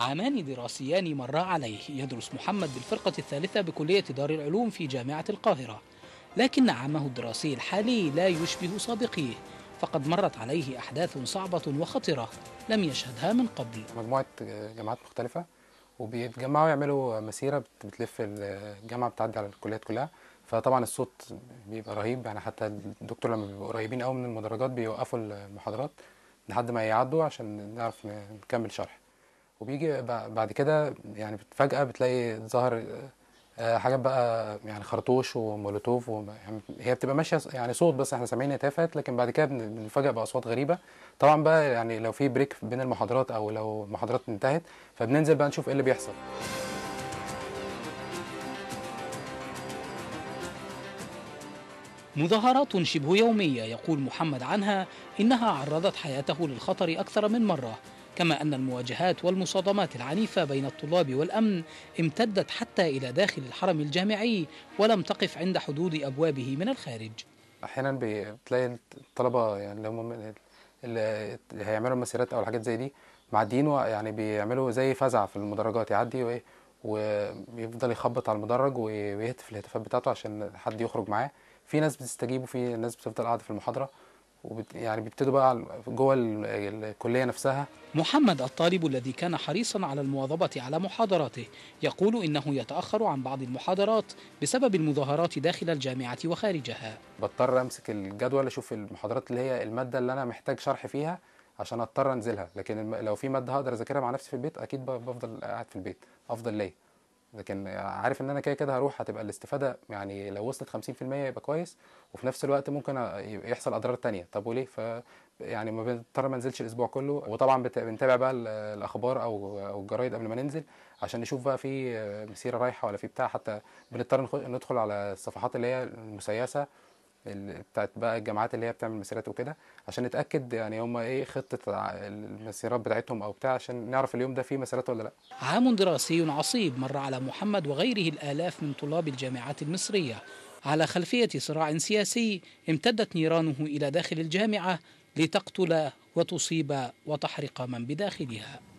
عامان دراسيان مرا عليه يدرس محمد بالفرقة الثالثة بكلية دار العلوم في جامعة القاهرة لكن عامه الدراسي الحالي لا يشبه سابقيه فقد مرت عليه أحداث صعبة وخطرة لم يشهدها من قبل مجموعة جامعات مختلفة وبيتجمعوا يعملوا مسيرة بت- بتلف الجامعة بتعدي على الكليات كلها فطبعا الصوت بيبقى رهيب يعني حتى الدكتور لما بيبقوا قريبين قوي من المدرجات بيوقفوا المحاضرات لحد ما يعدوا عشان نعرف نكمل شرح وبيجي بع- بعد كده يعني فجأة بتلاقي ظهر آه، حاجات بقى يعني خرطوش ومولوتوف وم- يعني هي بتبقى ماشيه ص- يعني صوت بس احنا سامعين هتافات لكن بعد كده بن- بنفاجئ باصوات غريبه طبعا بقى يعني لو في بريك بين المحاضرات او لو المحاضرات انتهت فبننزل بقى نشوف ايه اللي بيحصل مظاهرات شبه يومية يقول محمد عنها إنها عرضت حياته للخطر أكثر من مرة كما أن المواجهات والمصادمات العنيفة بين الطلاب والأمن امتدت حتى إلى داخل الحرم الجامعي ولم تقف عند حدود أبوابه من الخارج احيانا بي- بتلاقي الطلبه يعني اللي هم من- اللي هيعملوا المسيرات او الحاجات زي دي معديين و- يعني بيعملوا زي فزع في المدرجات يعدي وايه وبيفضل يخبط على المدرج وي- ويهتف الهتافات بتاعته عشان حد يخرج معاه في ناس بتستجيب وفي ناس بتفضل قاعده في المحاضره وبت يعني بيبتدوا بقى على- جوه ال- الكليه نفسها محمد الطالب الذي كان حريصا على المواظبة على محاضراته يقول إنه يتأخر عن بعض المحاضرات بسبب المظاهرات داخل الجامعة وخارجها بضطر امسك الجدول اشوف المحاضرات اللي هي الماده اللي انا محتاج شرح فيها عشان اضطر انزلها لكن الم- لو في ماده هقدر اذاكرها مع نفسي في البيت اكيد ب- بفضل قاعد في البيت افضل ليا لكن عارف ان انا كده كده هروح هتبقى الاستفاده يعني لو وصلت 50% يبقى كويس وفي نفس الوقت ممكن أ- يحصل اضرار تانية طب وليه ف يعني ما بنضطر ما انزلش الاسبوع كله وطبعا بت- بنتابع بقى ال- الاخبار او او الجرايد قبل ما ننزل عشان نشوف بقى في مسيره رايحه ولا في بتاع حتى بنضطر نخ- ندخل على الصفحات اللي هي المسيسه ال- بتاعت بقى الجامعات اللي هي بتعمل مسيرات وكده عشان نتاكد يعني هم ايه خطه ع- المسيرات بتاعتهم او بتاع عشان نعرف اليوم ده فيه مسيرات ولا لا عام دراسي عصيب مر على محمد وغيره الآلاف من طلاب الجامعات المصرية على خلفية صراع سياسي امتدت نيرانه إلى داخل الجامعة لتقتل وتصيب وتحرق من بداخلها